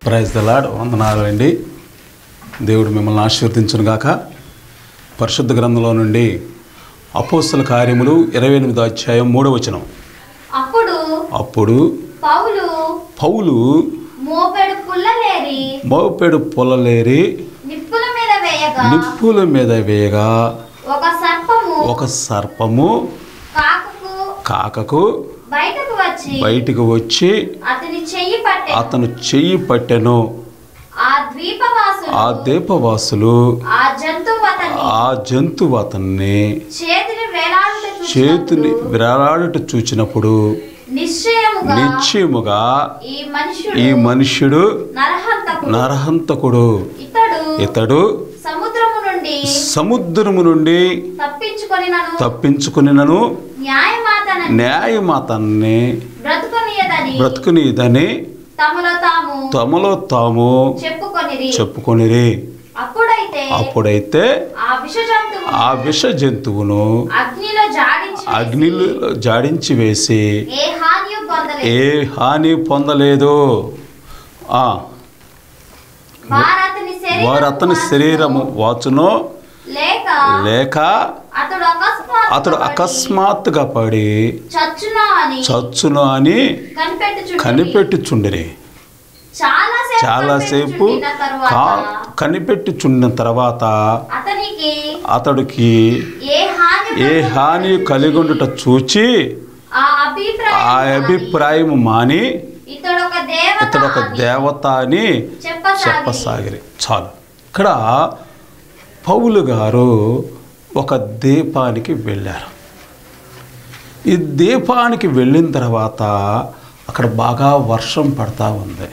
Praise the Lord వందనాలండి దేవుడు మిమ్మల్ని ఆశీర్వదించును గాక పరిశుద్ధ గ్రంథంలో నుండి అపోస్తుల కార్యములు ఇరవై ఎనిమిదో అధ్యాయం మూడవ వచనం అప్పుడు అప్పుడు పౌలు పౌలు మోపెడు పుల్లలేరి మోపెడు పొలలేరి నిప్పుల మీద వేయగా నిప్పుల మీద వేయగా ఒక సర్పము ఒక సర్పము కాకుకు కాకకు బయటకు వచ్చి బయటికి వచ్చి అతని చెయ్యి పట్టె అతను చెయ్యి పట్టెను ఆ ద్వీపవాసులు ఆ దీపవాసులు ఆ జంతువు అతన్ని ఆ జంతువు అతన్ని చేతిని వేలాడుట చేతిని చూసినప్పుడు విరాలాడుట చూచినప్పుడు నిశ్చయముగా నిశ్చయముగా ఈ మనుషుడు ఈ మనుష్యుడు నరహంతకుడు నరహంతకుడు ఇతడు ఇతడు సముద్రము నుండి సముద్రము నుండి తప్పించుకొని నన్ను తప్పించుకునినను న్యాయమాతనని న్యాయమాతన్ని బ్రతుకొనియదని బ్రతుకునిదని తమలో తాము తమలో తాము చెప్పుకొనిరి చెప్పుకొనిరి అప్పుడైతే అప్పుడైతే ఆ విష జంతువు ఆ విష జంతువును అగ్నిలో జాడించి అగ్నిలో జాడించి వేసి ఏ హాని పొందలేదు ఏ హాని పొందలేదు ఆ వారు అతని శరీరము వారు అతని శరీరము వాచునో లేక లేక అతడు అకస్మాత్ అతడు అకస్మాత్తుగా పడి చచ్చునా అని చచ్చును అని కనిపెట్టుచుండిరి. కనిపెట్టుచుండిరి చాలాసేపు చాలాసేపు కనిపెట్టుచుండిన తరువాత కా కనిపెట్టుచుండిన తర్వాత అతనికి అతడికి ఏ హాని ఏ పొందలేదు. హాని కలిగొండుట చూచి ఆ అభిప్రాయం ఆ మాని, అభిప్రాయం మాని ఇతడు ఒక దేవత ఇతడు ఒక అని దేవత అని చెప్పసాగిరి. చెప్పసాగిరి చాలు ఇక్కడ పౌలు గారు ఒక దీపానికి వెళ్ళారు ఈ దీపానికి వెళ్ళిన తర్వాత అక్కడ బాగా వర్షం పడతా ఉంది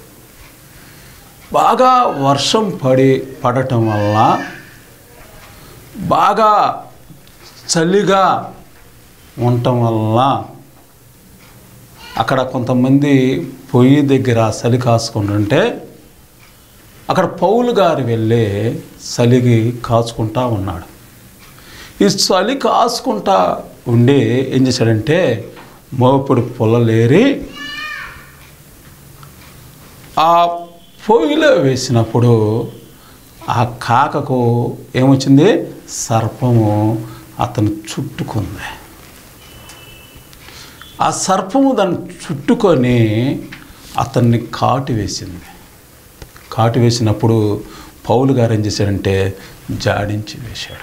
బాగా వర్షం పడి పడటం వల్ల బాగా చలిగా ఉండటం వల్ల అక్కడ కొంతమంది పొయ్యి దగ్గర చలి కాసుకుని ఉంటే అక్కడ పౌలు గారు వెళ్ళి చలిగి కాచుకుంటా ఉన్నాడు ఈ చలి కాసుకుంటా ఉండి ఏం చేశాడంటే మోపుడు పొలలేరి ఆ పొయ్యిలో వేసినప్పుడు ఆ కాకకు ఏమొచ్చింది సర్పము అతను చుట్టుకుంది ఆ సర్పము దాన్ని చుట్టుకొని అతన్ని కాటు వేసింది కాటు వేసినప్పుడు పౌలు గారు ఏం చేశాడంటే జాడించి వేశాడు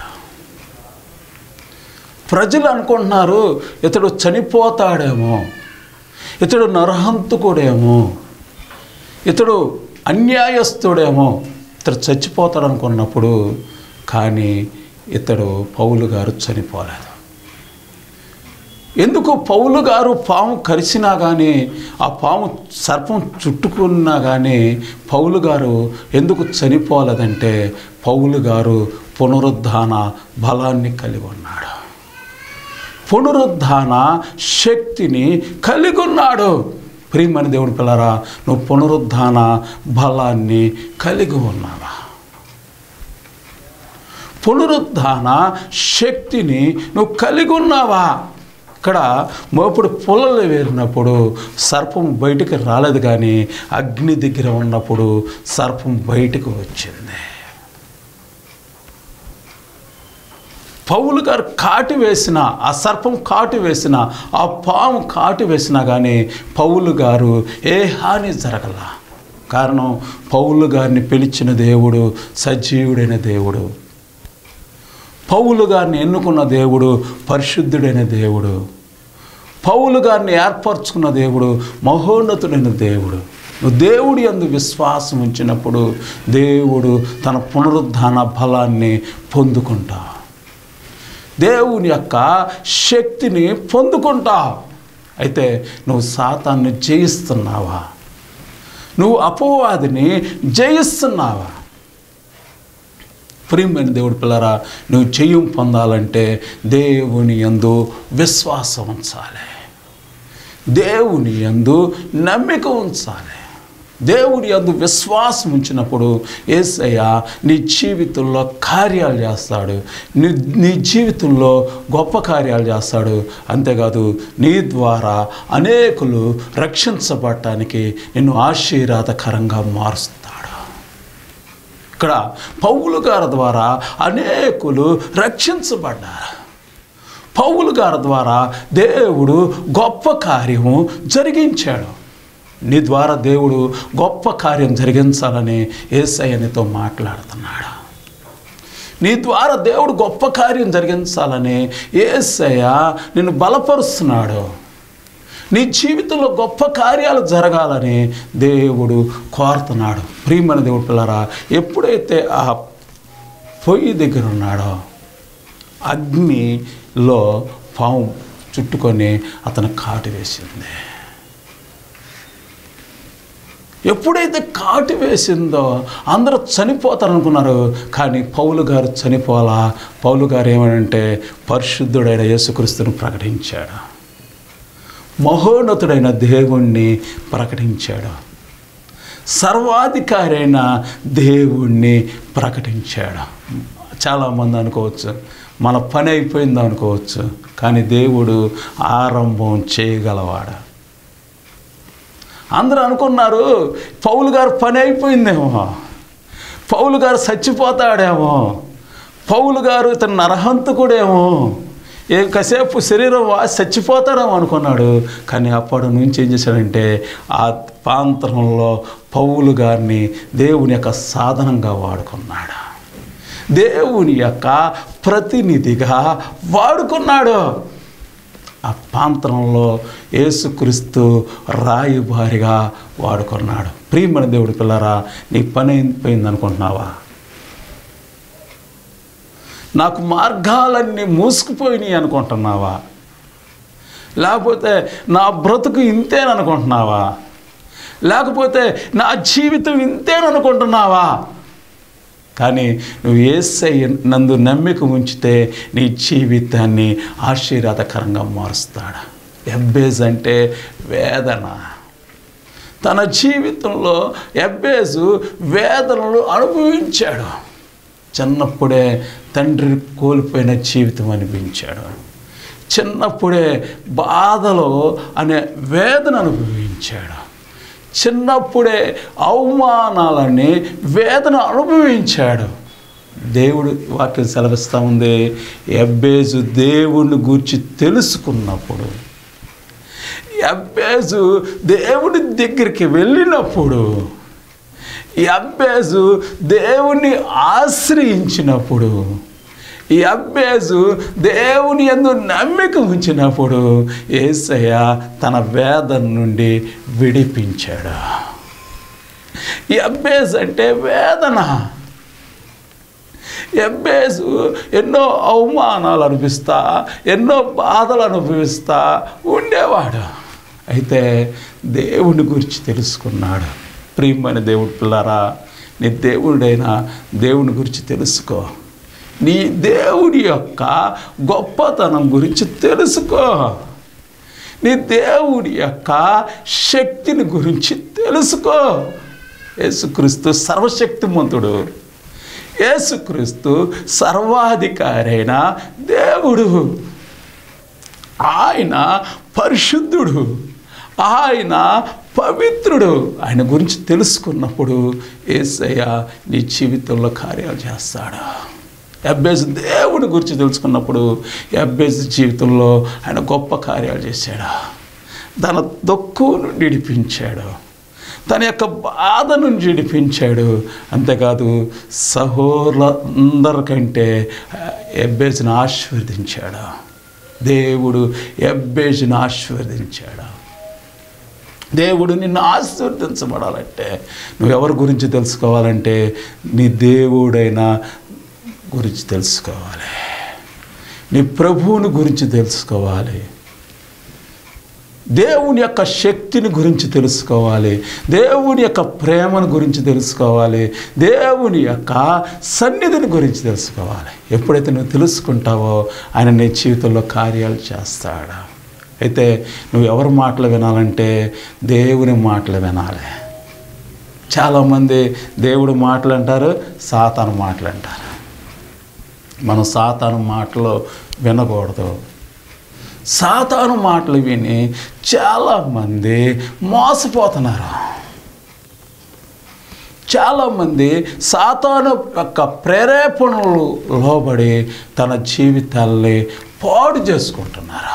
ప్రజలు అనుకుంటున్నారు ఇతడు చనిపోతాడేమో ఇతడు నరహంతకుడేమో ఇతడు అన్యాయస్తుడేమో ఇతడు చచ్చిపోతాడు అనుకున్నప్పుడు కానీ ఇతడు పౌలు గారు చనిపోలేదు ఎందుకు పౌలు గారు పాము కరిచినా కానీ ఆ పాము సర్పం చుట్టుకున్నా కానీ పౌలు గారు ఎందుకు చనిపోలేదంటే పౌలు గారు పునరుద్ధాన బలాన్ని కలిగి ఉన్నాడు పునరుద్ధాన శక్తిని కలిగి ఉన్నాడు ప్రియమని దేవుడి పిల్లరా నువ్వు పునరుద్ధాన బలాన్ని కలిగి ఉన్నావా పునరుద్ధాన శక్తిని నువ్వు కలిగి ఉన్నావా ఇక్కడ మోపుడు పొలలు వేరినప్పుడు సర్పం బయటికి రాలేదు కానీ అగ్ని దగ్గర ఉన్నప్పుడు సర్పం బయటికి వచ్చింది పౌలు గారు కాటు వేసిన ఆ సర్పం కాటు వేసిన ఆ పాము కాటు వేసినా కానీ పౌలు గారు ఏ హాని జరగల కారణం పౌలు గారిని పిలిచిన దేవుడు సజీవుడైన దేవుడు పౌలు గారిని ఎన్నుకున్న దేవుడు పరిశుద్ధుడైన దేవుడు పౌలు గారిని ఏర్పరచుకున్న దేవుడు మహోన్నతుడైన దేవుడు నువ్వు దేవుడి అందు విశ్వాసం ఉంచినప్పుడు దేవుడు తన పునరుద్ధాన బలాన్ని పొందుకుంటావు దేవుని యొక్క శక్తిని పొందుకుంటావు అయితే నువ్వు సాతాన్ని జయిస్తున్నావా నువ్వు అపవాదిని జయిస్తున్నావా ప్రియమైన దేవుడి పిల్లరా నువ్వు జయం పొందాలంటే దేవుని యందు విశ్వాసం ఉంచాలి దేవుని యందు నమ్మిక ఉంచాలి దేవుని అందు విశ్వాసం ఉంచినప్పుడు ఏసయ్య నీ జీవితంలో కార్యాలు చేస్తాడు నీ నీ జీవితంలో గొప్ప కార్యాలు చేస్తాడు అంతేకాదు నీ ద్వారా అనేకులు రక్షించబడటానికి నిన్ను ఆశీర్వాదకరంగా మారుస్తాడు ఇక్కడ పౌలు గారి ద్వారా అనేకులు రక్షించబడ్డారు పౌలు గారి ద్వారా దేవుడు గొప్ప కార్యము జరిగించాడు నీ ద్వారా దేవుడు గొప్ప కార్యం జరిగించాలని ఏసయ్యనితో మాట్లాడుతున్నాడు నీ ద్వారా దేవుడు గొప్ప కార్యం జరిగించాలని ఏసయ్య నిన్ను బలపరుస్తున్నాడు నీ జీవితంలో గొప్ప కార్యాలు జరగాలని దేవుడు కోరుతున్నాడు ప్రియమైన దేవుడు పిల్లరా ఎప్పుడైతే ఆ పొయ్యి దగ్గర ఉన్నాడో అగ్నిలో పాము చుట్టుకొని అతను కాటు వేసింది ఎప్పుడైతే కాటు వేసిందో అందరూ చనిపోతారనుకున్నారు కానీ పౌలు గారు చనిపోలా పౌలు గారు ఏమనంటే పరిశుద్ధుడైన యేసుక్రీస్తుని ప్రకటించాడు మహోన్నతుడైన దేవుణ్ణి ప్రకటించాడు సర్వాధికారి అయిన దేవుణ్ణి ప్రకటించాడు చాలామంది అనుకోవచ్చు మన పని అయిపోయింది అనుకోవచ్చు కానీ దేవుడు ఆరంభం చేయగలవాడు అందరూ అనుకున్నారు పౌలు గారు పని అయిపోయిందేమో పౌలు గారు చచ్చిపోతాడేమో పౌలు గారు ఇతను నరహంతకుడేమో ఏ కాసేపు శరీరం వా- చచ్చిపోతాడేమో అనుకున్నాడు కానీ అప్పటి నుంచి ఏం చేశాడంటే ఆ ప్రాంతంలో పౌలు గారిని దేవుని యొక్క సాధనంగా వాడుకున్నాడు దేవుని యొక్క ప్రతినిధిగా వాడుకున్నాడు ఆ ప్రాంతంలో యేసుక్రీస్తు రాయుబారిగా వాడుకున్నాడు ప్రియమణ దేవుడి పిల్లరా నీ పని అయిపోయింది అనుకుంటున్నావా నాకు మార్గాలన్నీ మూసుకుపోయినాయి అనుకుంటున్నావా లేకపోతే నా బ్రతుకు ఇంతేననుకుంటున్నావా లేకపోతే నా జీవితం ఇంతేననుకుంటున్నావా కానీ నువ్వు ఏసై నందు నమ్మిక ఉంచితే నీ జీవితాన్ని ఆశీర్వాదకరంగా మారుస్తాడు ఎబ్బేజ్ అంటే వేదన తన జీవితంలో ఎబ్బేజు వేదనలు అనుభవించాడు చిన్నప్పుడే తండ్రి కోల్పోయిన జీవితం అనిపించాడు చిన్నప్పుడే బాధలో అనే వేదన అనుభవించాడు చిన్నప్పుడే అవమానాలని వేదన అనుభవించాడు దేవుడు వాక్యం సెలవిస్తూ ఉంది ఎబ్బేజు దేవుణ్ణి గూర్చి తెలుసుకున్నప్పుడు ఎబ్బేజు దేవుడి దగ్గరికి వెళ్ళినప్పుడు ఈ అబ్బేజు దేవుణ్ణి ఆశ్రయించినప్పుడు ఈ అబ్బేజు దేవుని ఎందు నమ్మిక ఉంచినప్పుడు ఏసయ్య తన వేదన నుండి విడిపించాడు ఈ అబ్బేజ్ అంటే వేదన ఎబ్బేసు ఎన్నో అవమానాలు అనిపిస్తా ఎన్నో బాధలు అనుభవిస్తా ఉండేవాడు అయితే దేవుని గురించి తెలుసుకున్నాడు ప్రియమైన దేవుడు పిల్లరా నీ దేవుడైన దేవుని గురించి తెలుసుకో నీ దేవుడి యొక్క గొప్పతనం గురించి తెలుసుకో నీ దేవుడి యొక్క శక్తిని గురించి తెలుసుకో యేసుక్రీస్తు సర్వశక్తిమంతుడు యేసుక్రీస్తు సర్వాధికారైన దేవుడు ఆయన పరిశుద్ధుడు ఆయన పవిత్రుడు ఆయన గురించి తెలుసుకున్నప్పుడు ఏసయ్య నీ జీవితంలో కార్యాలు చేస్తాడు ఎబ్బేజ్ దేవుడి గురించి తెలుసుకున్నప్పుడు ఎబ్బేజ్ జీవితంలో ఆయన గొప్ప కార్యాలు చేశాడు తన దుఃఖును విడిపించాడు తన యొక్క బాధ నుంచి విడిపించాడు అంతేకాదు సహోదరులందరికంటే ఎబ్బేజ్ని ఆశీర్వదించాడు దేవుడు ఎబ్బేజ్ని ఆశీర్వదించాడు దేవుడు నిన్ను ఆశీర్వదించబడాలంటే నువ్వెవరి గురించి తెలుసుకోవాలంటే నీ దేవుడైన గురించి తెలుసుకోవాలి నీ ప్రభువుని గురించి తెలుసుకోవాలి దేవుని యొక్క శక్తిని గురించి తెలుసుకోవాలి దేవుని యొక్క ప్రేమను గురించి తెలుసుకోవాలి దేవుని యొక్క సన్నిధిని గురించి తెలుసుకోవాలి ఎప్పుడైతే నువ్వు తెలుసుకుంటావో ఆయన నీ జీవితంలో కార్యాలు చేస్తాడు అయితే నువ్వు ఎవరి మాటలు వినాలంటే దేవుని మాటలు వినాలి చాలామంది దేవుడు మాటలు అంటారు సాతాను మాటలు అంటారు మనం సాతాను మాటలు వినకూడదు సాతాను మాటలు విని చాలామంది మోసపోతున్నారు చాలామంది సాతాను యొక్క ప్రేరేపణలు లోబడి తన జీవితాల్ని పాడు చేసుకుంటున్నారు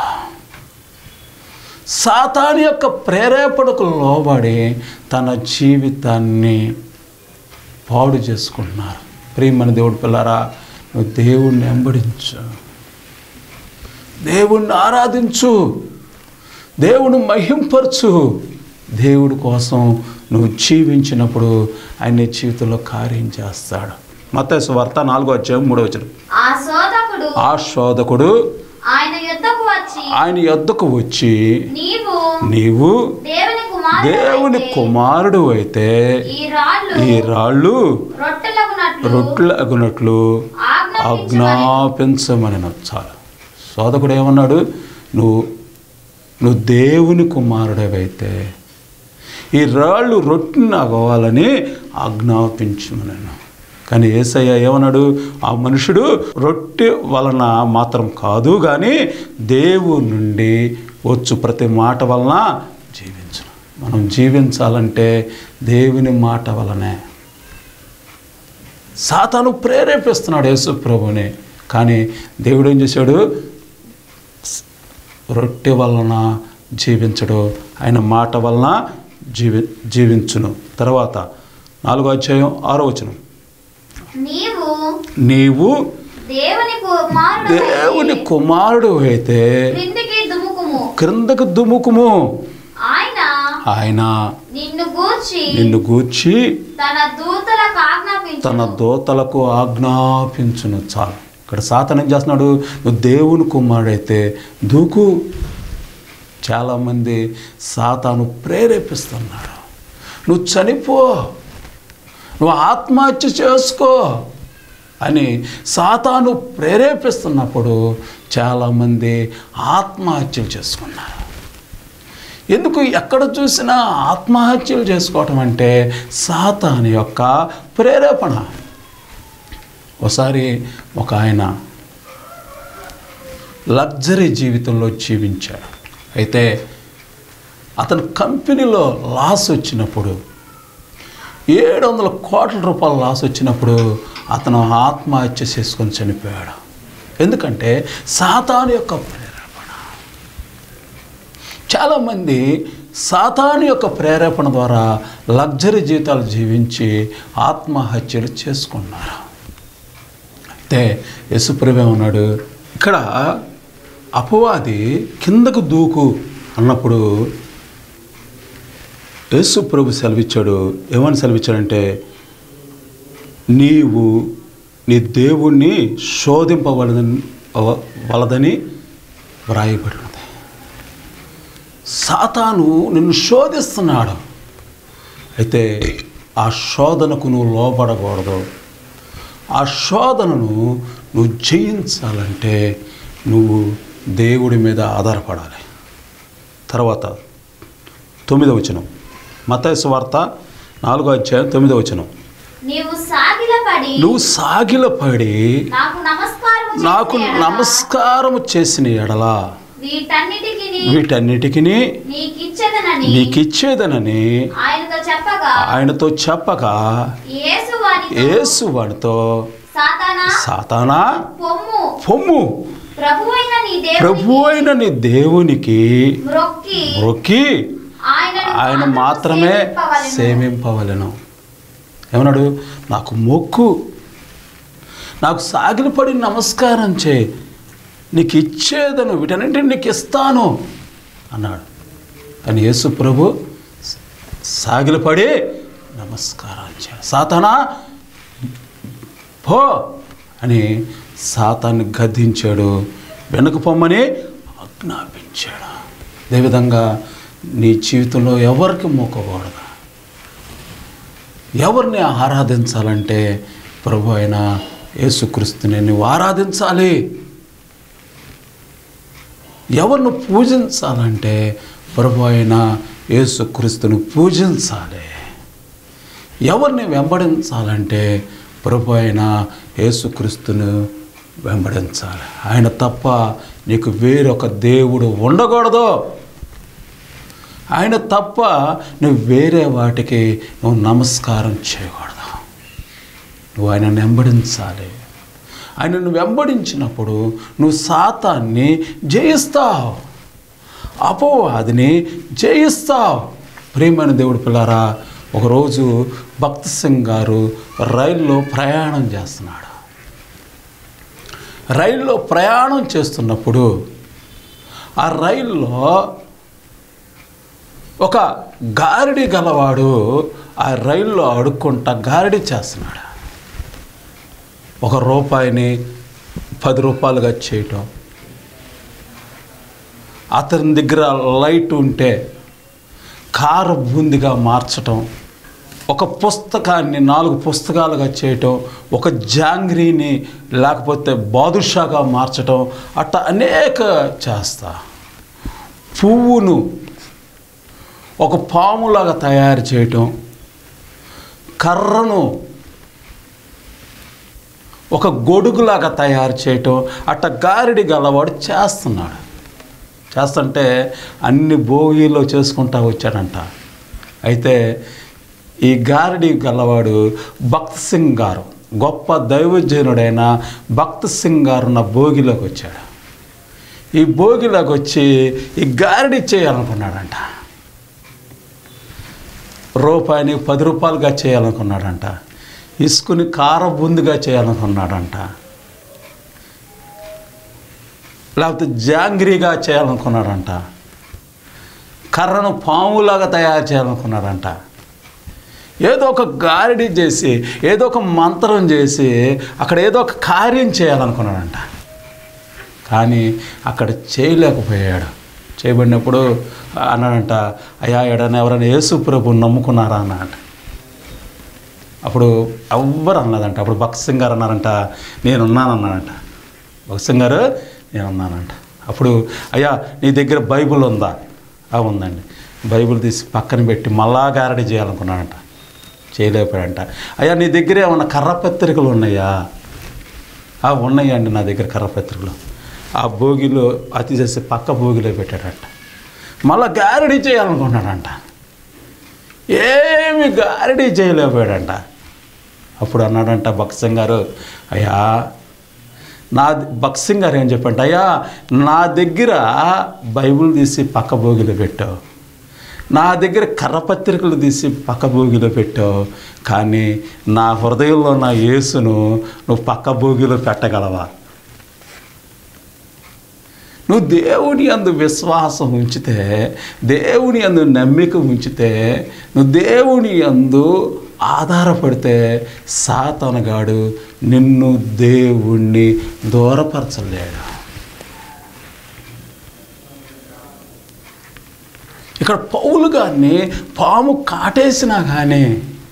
సాతాను యొక్క ప్రేరేపణకు లోబడి తన జీవితాన్ని పాడు చేసుకుంటున్నారు ప్రియమని దేవుడు పిల్లరా నువ్వు దేవుణ్ణి వెంబడించు దేవుణ్ణి ఆరాధించు దేవుని మహింపరచు దేవుడి కోసం నువ్వు జీవించినప్పుడు ఆయన నీ జీవితంలో కార్యం చేస్తాడు మత్తయి వార్త నాలుగో అధ్యాయం మూడో వచ్చిన ఆ శోధకుడు ఆ శోధకుడు ఆయన యుద్ధకు వచ్చి ఆయన యొద్దకు వచ్చి నీవు నీవు దేవుని కుమారుడు దేవుని కుమారుడు అయితే ఈ రాళ్ళు ఈ రాళ్ళు రొట్టెలగునట్లు రొట్టెలగునట్లు ఆజ్ఞాపించమని ఆజ్ఞాపించమని చాలు సోదకుడు ఏమన్నాడు నువ్వు నువ్వు దేవుని కుమారుడవైతే ఈ రాళ్ళు రొట్టెని అవ్వాలని ఆజ్ఞాపించమనను కానీ ఏసయ్య ఏమన్నాడు ఆ మనుషుడు రొట్టె వలన మాత్రం కాదు కానీ దేవుని నుండి వచ్చు ప్రతి మాట వలన జీవించు మనం జీవించాలంటే దేవుని మాట వలనే సాతాను ప్రేరేపిస్తున్నాడు యేసు ప్రభుని కానీ దేవుడు ఏం చేశాడు రొట్టె వలన జీవించడు ఆయన మాట వలన జీవి జీవించును తర్వాత నాలుగో అధ్యాయం ఆరో వచనం నీవు నీవు దేవుని కుమారుడు దేవుని కుమారుడు అయితే క్రిందికి దుముకుము క్రిందకు దుముకుము ఆయన ఆయన నిన్ను గూర్చి నిన్ను గూర్చి తన దూతలకు ఆజ్ఞాపించు తన దోతలకు ఆజ్ఞాపించును చాలు ఇక్కడ సాతనం చేస్తున్నాడు నువ్వు దేవుని కుమారుడైతే దూకు చాలామంది సాతాను ప్రేరేపిస్తున్నాడు నువ్వు చనిపో నువ్వు ఆత్మహత్య చేసుకో అని సాతాను ప్రేరేపిస్తున్నప్పుడు చాలామంది ఆత్మహత్యలు చేసుకున్నారు ఎందుకు ఎక్కడ చూసినా ఆత్మహత్యలు చేసుకోవటం అంటే సాతాను యొక్క ప్రేరేపణ ఒకసారి ఒక ఆయన లగ్జరీ జీవితంలో జీవించాడు అయితే అతని కంపెనీలో లాస్ వచ్చినప్పుడు ఏడు వందల కోట్ల రూపాయల లాస్ వచ్చినప్పుడు అతను ఆత్మహత్య చేసుకొని చనిపోయాడు ఎందుకంటే సాతాను యొక్క ప్రేరేపణ చాలామంది సాతాను యొక్క ప్రేరేపణ ద్వారా లగ్జరీ జీవితాలు జీవించి ఆత్మహత్యలు చేసుకున్నారు అయితే యశుప్రభే ఉన్నాడు ఇక్కడ అపవాది కిందకు దూకు అన్నప్పుడు యేసు ప్రభు సెలవిచ్చాడు ఏమని సెలవిచ్చాడంటే నీవు నీ దేవుణ్ణి శోధింపవలదని వలదని వ్రాయబడి ఉన్నది సాతాను నిన్ను శోధిస్తున్నాడు అయితే ఆ శోధనకు నువ్వు లోపడకూడదు ఆ శోధనను నువ్వు జయించాలంటే నువ్వు దేవుడి మీద ఆధారపడాలి తర్వాత తొమ్మిదవ వచనం మతయసు వార్త నాలుగో అధ్యాయం తొమ్మిదవ వచనం నీవు సాగిలపడి నువ్వు సాగిలపడి నాకు నమస్కారం నాకు నమస్కారం చేసిన ఎడల వీటన్నిటికి వీటన్నిటికీ నీకిచ్చదనని నీకిచ్చేదనని ఆయనతో చెప్పగా ఆయనతో చెప్పగా యేసు వారితో యేసు వాడితో సాతానా సాతానా పొమ్ము పొమ్ము ప్రభువైన నీ దేవునికి ప్రభు అయిన నీ దేవునికి మ్రొక్కి మొక్కి ఆయనను ఆయన మాత్రమే సేవింపవలెను. సేవింపవలను ఏమన్నాడు నాకు మొక్కు నాకు సాగిలపడి నమస్కారం చేయి నీకు ఇచ్చేదను వీటన్నింటిని నీకు ఇస్తాను అన్నాడు కానీ యేసు ప్రభు సాగిలపడి నమస్కారం చే సాతానా పో అని సాతాన్ని గద్దించాడు వెనక పొమ్మని ఆజ్ఞాపించాడు అదేవిధంగా నీ జీవితంలో ఎవరికి మొక్కకూడదు ఎవరిని ఆరాధించాలంటే ప్రభు అయిన యేసుక్రీస్తుని నువ్వు ఆరాధించాలి ఎవరిని పూజించాలంటే ప్రభు అయిన యేసుక్రీస్తుని పూజించాలి ఎవరిని వెంబడించాలంటే ప్రభు అయిన యేసుక్రీస్తును వెంబడించాలి ఆయన తప్ప నీకు వేరొక దేవుడు ఉండకూడదు ఆయన తప్ప నువ్వు వేరే వాటికి నువ్వు నమస్కారం చేయకూడదు నువ్వు ఆయన వెంబడించాలి ఆయనను వెంబడించినప్పుడు నువ్వు సాతాన్ని జయిస్తావు అపవాదిని జయిస్తావు ప్రియమైన దేవుడు పిల్లారా ఒకరోజు భక్త్ సింగ్ గారు రైల్లో ప్రయాణం చేస్తున్నాడు రైల్లో ప్రయాణం చేస్తున్నప్పుడు ఆ రైల్లో ఒక గారిడి గలవాడు ఆ రైల్లో అడుక్కుంటా గారిడి చేస్తున్నాడు ఒక రూపాయిని పది రూపాయలుగా చేయటం అతని దగ్గర లైట్ ఉంటే కారు బూందిగా మార్చటం ఒక పుస్తకాన్ని నాలుగు పుస్తకాలుగా చేయటం ఒక జాంగ్రీని లేకపోతే బాదుషాగా మార్చటం అట్లా అనేక చేస్తా పువ్వును ఒక పాములాగా తయారు చేయటం కర్రను ఒక గొడుగులాగా తయారు చేయటం అట్ట గారిడి గలవాడు చేస్తున్నాడు చేస్తుంటే అన్ని భోగిలో చేసుకుంటా వచ్చాడంట అయితే ఈ గారిడి గలవాడు భక్త్ సింగ్ గారు గొప్ప దైవజనుడైన భక్త్ సింగ్ గారు నా భోగిలోకి వచ్చాడు ఈ భోగిలోకి వచ్చి ఈ గారిడి చేయాలనుకున్నాడంట రూపాయిని పది రూపాయలుగా చేయాలనుకున్నాడంట ఇసుకుని కార బుందిగా చేయాలనుకున్నాడంట లేకపోతే జాంగ్రీగా చేయాలనుకున్నాడంట కర్రను పాములాగా తయారు చేయాలనుకున్నాడంట ఏదో ఒక గారిడి చేసి ఏదో ఒక మంత్రం చేసి అక్కడ ఏదో ఒక కార్యం చేయాలనుకున్నాడంట కానీ అక్కడ చేయలేకపోయాడు చేయబడినప్పుడు అన్నాడంట అయ్యా ఎడన ఎవరైనా యేసు ప్రభు నమ్ముకున్నారా అన్నాడంట అప్పుడు ఎవ్వరు అన్నదంట అప్పుడు భక్త్ సింగ్ గారు అన్నారంట నేనున్నాను అన్నాడంట భక్త్ సింగ్ గారు నేనున్నానంట అప్పుడు అయ్యా నీ దగ్గర బైబిల్ ఉందా ఆ ఉందండి బైబిల్ తీసి పక్కన పెట్టి మళ్ళా గారడి చేయాలనుకున్నాడంట చేయలేకపోయాడంట అయ్యా నీ దగ్గర ఏమన్నా కర్ర పత్రికలు ఉన్నాయా ఆ ఉన్నాయండి నా దగ్గర కర్ర పత్రికలు ఆ భోగిలో అతి చేసి పక్క భోగిలో పెట్టాడంట మళ్ళా గారడి చేయాలనుకున్నాడంట ఏమి గారడి చేయలేకపోయాడంట అప్పుడు అన్నాడంట భక్సింగ్ గారు అయ్యా నా భక్సింగ్ గారు ఏం చెప్పంట అయ్యా నా దగ్గర బైబిల్ తీసి పక్క భోగిలో పెట్టావు నా దగ్గర కర్రపత్రికలు తీసి పక్క భోగిలో పెట్టావు కానీ నా హృదయంలో నా యేసును నువ్వు పక్క భోగిలో పెట్టగలవా నువ్వు దేవుని అందు విశ్వాసం ఉంచితే దేవుని అందు నమ్మిక ఉంచితే నువ్వు దేవుని అందు ఆధారపడితే సాతనగాడు నిన్ను దేవుణ్ణి దూరపరచలేడు ఇక్కడ పౌలు గారిని పాము కాటేసినా కానీ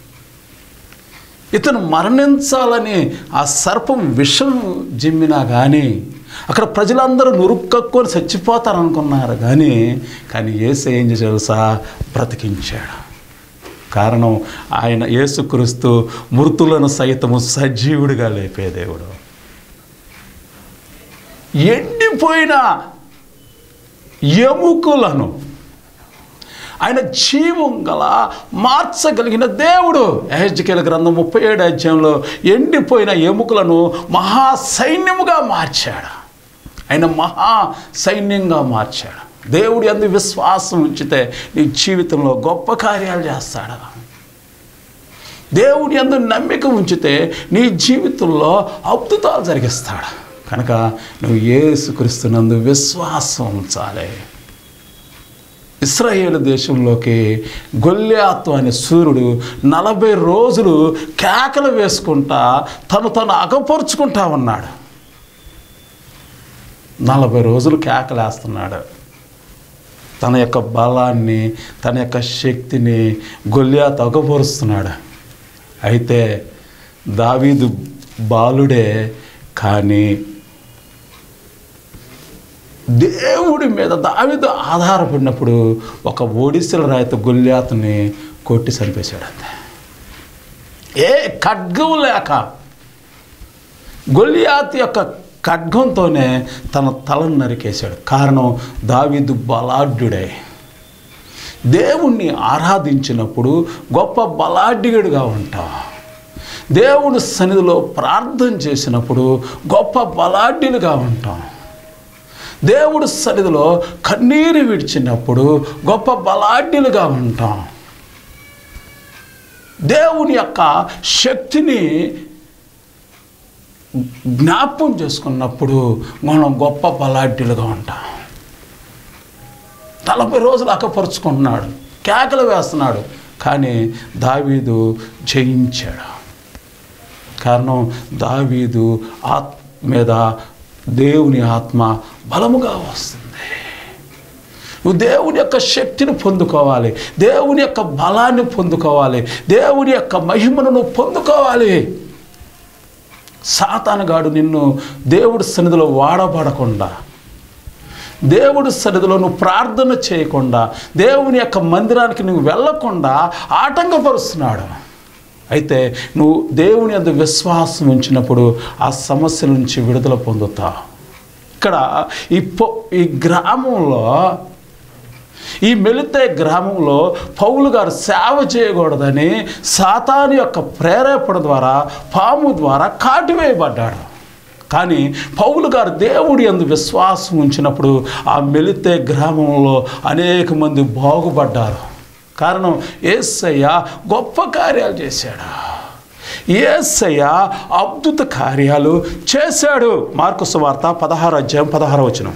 ఇతను మరణించాలని ఆ సర్పం విషం జిమ్మినా కానీ అక్కడ ప్రజలందరూ నురుక్కక్కొని చచ్చిపోతారనుకున్నారు కానీ కానీ ఏసు ఏం చేశాడు తెలుసా బ్రతికించాడు కారణం ఆయన యేసుక్రీస్తు మృతులను సైతము సజీవుడిగా లేపే దేవుడు ఎండిపోయిన ఎముకలను ఆయన జీవం గల మార్చగలిగిన దేవుడు ఎహెచ్కేల గ్రంథం ముప్పై ఏడు అధ్యాయంలో ఎండిపోయిన ఎముకలను మహా సైన్యముగా మార్చాడు ఆయన మహా సైన్యంగా మార్చాడు దేవుడి అందు విశ్వాసం ఉంచితే నీ జీవితంలో గొప్ప కార్యాలు చేస్తాడు దేవుడి అందు నమ్మిక ఉంచితే నీ జీవితంలో అద్భుతాలు జరిగిస్తాడు కనుక నువ్వు ఏసుక్రీస్తునందు విశ్వాసం ఉంచాలి ఇస్రాయేల్ దేశంలోకి గొల్లాతు అనే సూర్యుడు నలభై రోజులు కేకలు వేసుకుంటా తను తను అగపరుచుకుంటా ఉన్నాడు నలభై రోజులు కేకలేస్తున్నాడు తన యొక్క బలాన్ని తన యొక్క శక్తిని గొల్లాతు అగపరుస్తున్నాడు అయితే దావీదు బాలుడే కానీ దేవుడి మీద దావిద ఆధారపడినప్పుడు ఒక ఒడిశల రాయితో గొల్లాతుని కొట్టి చంపేశాడు అంతే ఏ ఖడ్గం లేక గొలియాత్ యొక్క ఖడ్గంతోనే తన తలను నరికేశాడు కారణం దావీదు బలాఢ్యుడే దేవుణ్ణి ఆరాధించినప్పుడు గొప్ప బలాఢ్యుడిగా ఉంటాం దేవుని సన్నిధిలో ప్రార్థన చేసినప్పుడు గొప్ప బలాఢ్యులుగా ఉంటాం దేవుడి సన్నిధిలో కన్నీరు విడిచినప్పుడు గొప్ప బలాఢ్యులుగా ఉంటాం దేవుని యొక్క శక్తిని జ్ఞాపం చేసుకున్నప్పుడు మనం గొప్ప బలాఢ్యులుగా ఉంటాం నలభై రోజులు అక్కపరుచుకుంటున్నాడు కేకలు వేస్తున్నాడు కానీ దావీదు జయించాడు కారణం దావీదు ఆత్ మీద దేవుని ఆత్మ బలముగా వస్తుంది నువ్వు దేవుని యొక్క శక్తిని పొందుకోవాలి దేవుని యొక్క బలాన్ని పొందుకోవాలి దేవుని యొక్క మహిమను నువ్వు పొందుకోవాలి సాతానుగాడు నిన్ను దేవుడి సన్నిధిలో వాడబడకుండా దేవుడి సన్నిధిలో నువ్వు ప్రార్థన చేయకుండా దేవుని యొక్క మందిరానికి నువ్వు వెళ్ళకుండా ఆటంకపరుస్తున్నాడు అయితే నువ్వు దేవుని అందు విశ్వాసం ఉంచినప్పుడు ఆ సమస్య నుంచి విడుదల పొందుతావు ఇక్కడ ఈ పొ ఈ గ్రామంలో ఈ మెలితే గ్రామంలో పౌలు గారు సేవ చేయకూడదని సాతాను యొక్క ప్రేరేపణ ద్వారా పాము ద్వారా కాటివేయబడ్డాడు కానీ పౌలు గారు దేవుడి అందు విశ్వాసం ఉంచినప్పుడు ఆ మెలితే గ్రామంలో అనేక మంది బాగుపడ్డారు కారణం ఏసయ్య గొప్ప కార్యాలు చేశాడు ఏసయ్య అద్భుత కార్యాలు చేశాడు మార్కు సువార్త పదహారు అధ్యాయం పదహారు వచనం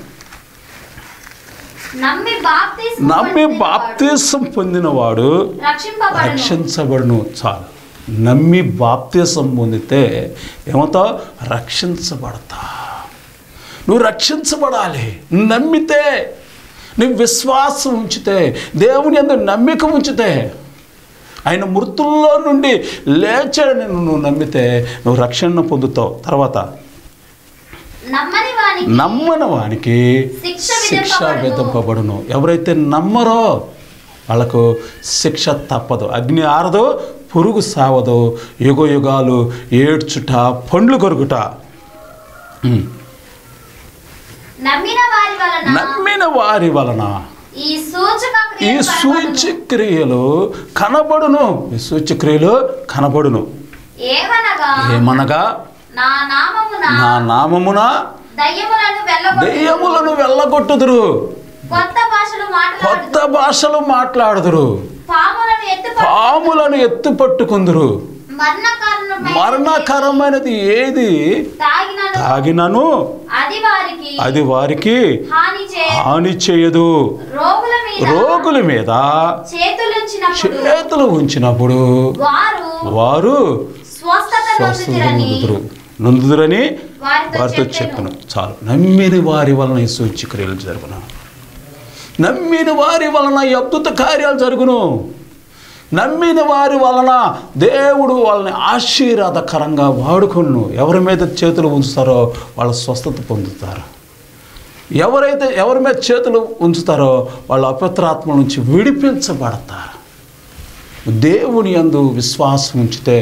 నమ్మి బాప్తిస్మం నమ్మి పొందినవాడు బాప్తీసం పొందినవాడు రక్షింపబడును రక్షించబడును చాలు నమ్మి బాప్తీసం పొందితే ఏమవుతావు రక్షించబడతా నువ్వు రక్షించబడాలి నమ్మితే నువ్వు విశ్వాసం ఉంచితే దేవుని అందు నమ్మిక ఉంచితే ఆయన మృతుల్లో నుండి లేచాడని నువ్వు నమ్మితే నువ్వు రక్షణ పొందుతావు తర్వాత నమ్మని వానికి నమ్మని వానికి శిక్ష శిక్ష విధింపబడును. విధింపబడును ఎవరైతే నమ్మరో వాళ్ళకు శిక్ష తప్పదు అగ్ని ఆరదు పురుగు సావదు యుగ యుగాలు ఏడ్చుట పండ్లు కొరుకుట ఉమ్. నమ్మిన వారి వలన నమ్మిన వారి వలన ఈ సూచక ఈ క్రియలు కనబడును. సూచక్రియలు కనబడును ఈ సూచక్రియలు కనబడును ఏమనగా ఏమనగా నా నామమున నా నామమున దయ్యములను వెళ్ళగొట్టు దెయ్యములను వెళ్ళగొట్టుదురు కొత్త భాషలు కొత్త మాట్లాడు భాషలు మాట్లాడుదురు పాములను ఎత్తు పాములను ఎత్తు పట్టుకుందురు మరణకారణమైన మరణకరమైనది ఏది తాగినను తాగినను అది వారికి అది వారికి హాని చే హాని చేయదు రోగుల మీద రోగుల మీద చేతులుంచినప్పుడు చేతులు ఉంచినప్పుడు వారు వారు స్వస్థత స్వస్థత నొందుతిరని నొందుదురు నొందుదురని వారితో వారితో చెప్పెను. చెప్పను చాలు నమ్మిన వారి వలన ఈ సూచ్యక్రియలు జరుగును నమ్మిన వారి వలన ఈ అద్భుత కార్యాలు జరుగును నమ్మిన వారి వలన దేవుడు వాళ్ళని ఆశీర్వాదకరంగా వాడుకును ఎవరి మీద చేతులు ఉంచుతారో వాళ్ళ స్వస్థత పొందుతారు ఎవరైతే ఎవరి మీద చేతులు ఉంచుతారో వాళ్ళ అపవిత్రాత్మ నుంచి విడిపించబడతారు దేవుని యందు విశ్వాసం ఉంచితే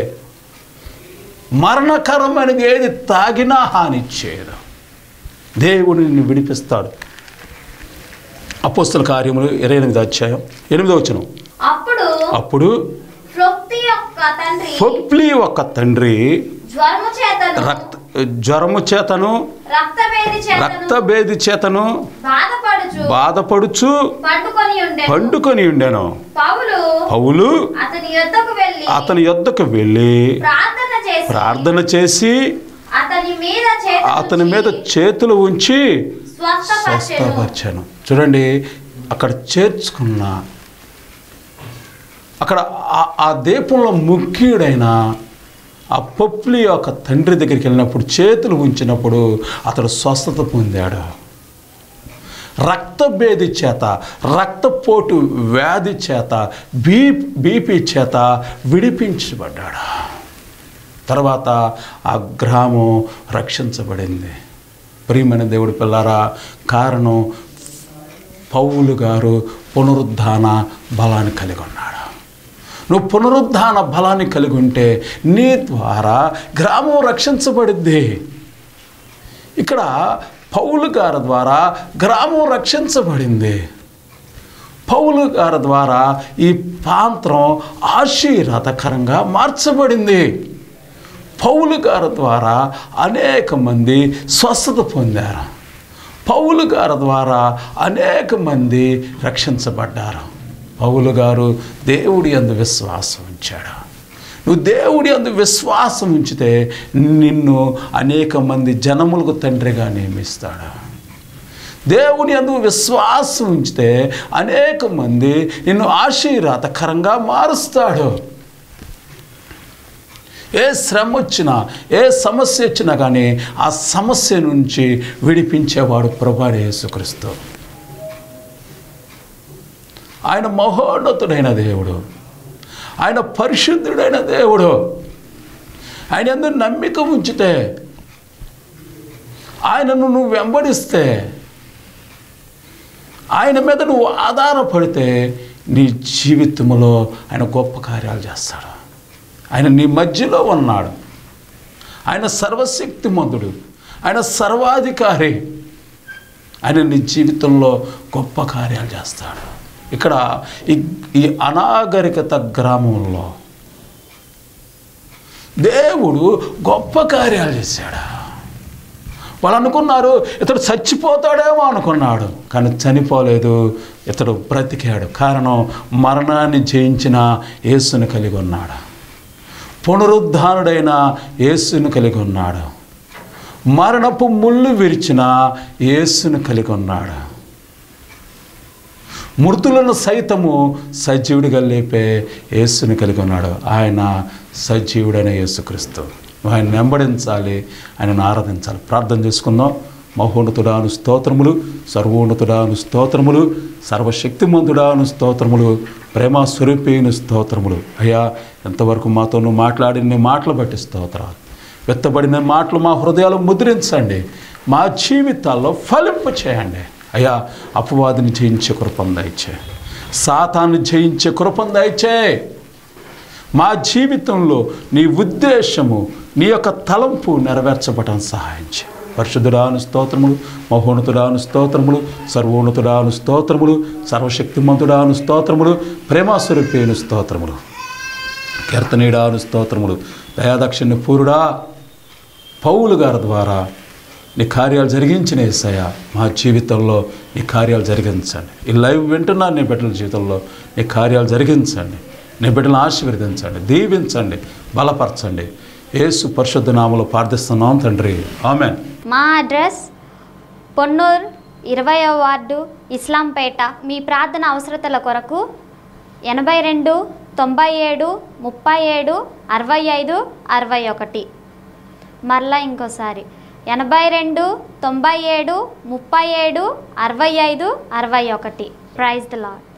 మరణకరమైనది ఏది తాగినా హాని చేయదు దేవుడు నిన్ను విడిపిస్తాడు అపోస్తుల కార్యములు ఇరవై ఎనిమిది అధ్యాయం ఎనిమిదో వచనం అప్పుడు అప్పుడు ఫ్రొక్తి యొక్క తండ్రి ఫొప్లి ఒక తండ్రి జ్వరము చేతను రక్త జ్వరము చేతను రక్తవేది చేతను రక్తభేది చేతను బాధపడుచు బాధపడుచు పండుకొని ఉండే పండుకొని ఉండెను పౌలు పౌలు అతని యొద్దకు వెళ్ళి అతని యొద్దకు వెళ్ళి ప్రార్థన చేసి ప్రార్థన చేసి అతని మీద చేతులు అతని మీద ఉంచి చేతులు ఉంచి స్వస్థపరిచెను స్వస్థపరిచాను చూడండి అక్కడ చేర్చుకున్న అక్కడ ఆ- ఆ దీపంలో ముఖ్యుడైన ఆ పప్పులి యొక్క తండ్రి దగ్గరికి వెళ్ళినప్పుడు చేతులు ఉంచినప్పుడు అతడు స్వస్థత పొందాడు రక్తభేది చేత రక్తపోటు వ్యాధి చేత బీ బీపీ చేత విడిపించబడ్డాడు తర్వాత ఆ గ్రామం రక్షించబడింది ప్రియమైన దేవుడి పిల్లారా కారణం పౌలు గారు పునరుద్ధాన బలాన్ని కలిగి ఉన్నాడు నువ్వు పునరుద్ధాన బలాన్ని కలిగి ఉంటే నీ ద్వారా గ్రామం రక్షించబడిద్ది ఇక్కడ పౌలు గారి ద్వారా గ్రామం రక్షించబడింది పౌలు గారి ద్వారా ఈ ప్రాంతం ఆశీర్వాదకరంగా మార్చబడింది పౌలు గారి ద్వారా అనేక మంది స్వస్థత పొందారు పౌలు గారి ద్వారా అనేక మంది రక్షించబడ్డారు పౌలు గారు దేవుడి అందు విశ్వాసం ఉంచాడు నువ్వు దేవుడి అందు విశ్వాసం ఉంచితే నిన్ను అనేక మంది జనములకు తండ్రిగా నియమిస్తాడు దేవుని అందు విశ్వాసం ఉంచితే అనేక మంది నిన్ను ఆశీర్వాదకరంగా మారుస్తాడు ఏ శ్రమ వచ్చినా ఏ సమస్య వచ్చినా కానీ ఆ సమస్య నుంచి విడిపించేవాడు ప్రభాడు యేసుక్రీస్తు ఆయన మహోన్నతుడైన దేవుడు ఆయన పరిశుద్ధుడైన దేవుడు ఆయన ఎందుకు నమ్మిక ఉంచితే ఆయనను నువ్వు వెంబడిస్తే ఆయన మీద నువ్వు ఆధారపడితే నీ జీవితంలో ఆయన గొప్ప కార్యాలు చేస్తాడు ఆయన నీ మధ్యలో ఉన్నాడు ఆయన సర్వశక్తిమంతుడు ఆయన సర్వాధికారి ఆయన నీ జీవితంలో గొప్ప కార్యాలు చేస్తాడు ఇక్కడ ఈ ఈ అనాగరికత గ్రామంలో దేవుడు గొప్ప కార్యాలు చేశాడు వాళ్ళు అనుకున్నారు ఇతడు చచ్చిపోతాడేమో అనుకున్నాడు కానీ చనిపోలేదు ఇతడు బ్రతికాడు కారణం మరణాన్ని జయించిన యేసుని కలిగి ఉన్నాడు పునరుద్ధానుడైన యేసుని కలిగి ఉన్నాడు మరణపు ముళ్ళు విరిచిన యేసుని కలిగి ఉన్నాడు మృతులను సైతము సజీవుడిగా లేపే యేసుని కలిగి ఉన్నాడు ఆయన సజీవుడైన యేసుక్రీస్తు నువ్వు ఆయన వెంబడించాలి ఆయనను ఆరాధించాలి ప్రార్థన చేసుకుందాం మహోన్నతుడాను స్తోత్రములు సర్వోన్నతుడాను స్తోత్రములు సర్వశక్తిమంతుడాను స్తోత్రములు ప్రేమ స్వరూపేను స్తోత్రములు అయ్యా ఎంతవరకు మాతో నువ్వు మాట్లాడిన నీ మాటలు బట్టి స్తోత్రాలు వెత్తబడిన మాటలు మా హృదయాలు ముద్రించండి మా జీవితాల్లో ఫలింప చేయండి అయ్యా అపవాదిని జయించే కృపం దయచే సాతాన్ని జయించే కృపం దయచే మా జీవితంలో నీ ఉద్దేశము నీ యొక్క తలంపు నెరవేర్చబడటం సహాయం చేయి పరిశుద్ధుడాను స్తోత్రములు మహోన్నతుడాను స్తోత్రములు సర్వోన్నతుడాను స్తోత్రములు సర్వశక్తిమంతుడాను స్తోత్రములు ప్రేమాస్వరూపేను స్తోత్రములు కీర్తనీడాను స్తోత్రములు దయాదక్షిణ పూరుడా పౌలు గారి ద్వారా నీ కార్యాలు జరిగించిన ఏసయ్య మా జీవితంలో నీ కార్యాలు జరిగించండి ఈ లైవ్ వింటున్నా నీ బిడ్డల జీవితంలో నీ కార్యాలు జరిగించండి నీ బిడ్డలను ఆశీర్వదించండి దీవించండి బలపరచండి యేసు పరిశుద్ధ నామలో ప్రార్థిస్తున్నాం తండ్రి ఆమెన్ మా అడ్రస్ పొన్నూరు ఇరవయో వార్డు ఇస్లాంపేట మీ ప్రార్థన అవసరతల కొరకు ఎనభై రెండు తొంభై ఏడు ముప్పై ఏడు అరవై ఐదు అరవై ఒకటి మరలా ఇంకోసారి ఎనభై రెండు తొంభై ఏడు ముప్పై ఏడు అరవై ఐదు అరవై ఒకటి ప్రైజ్ ద లాడ్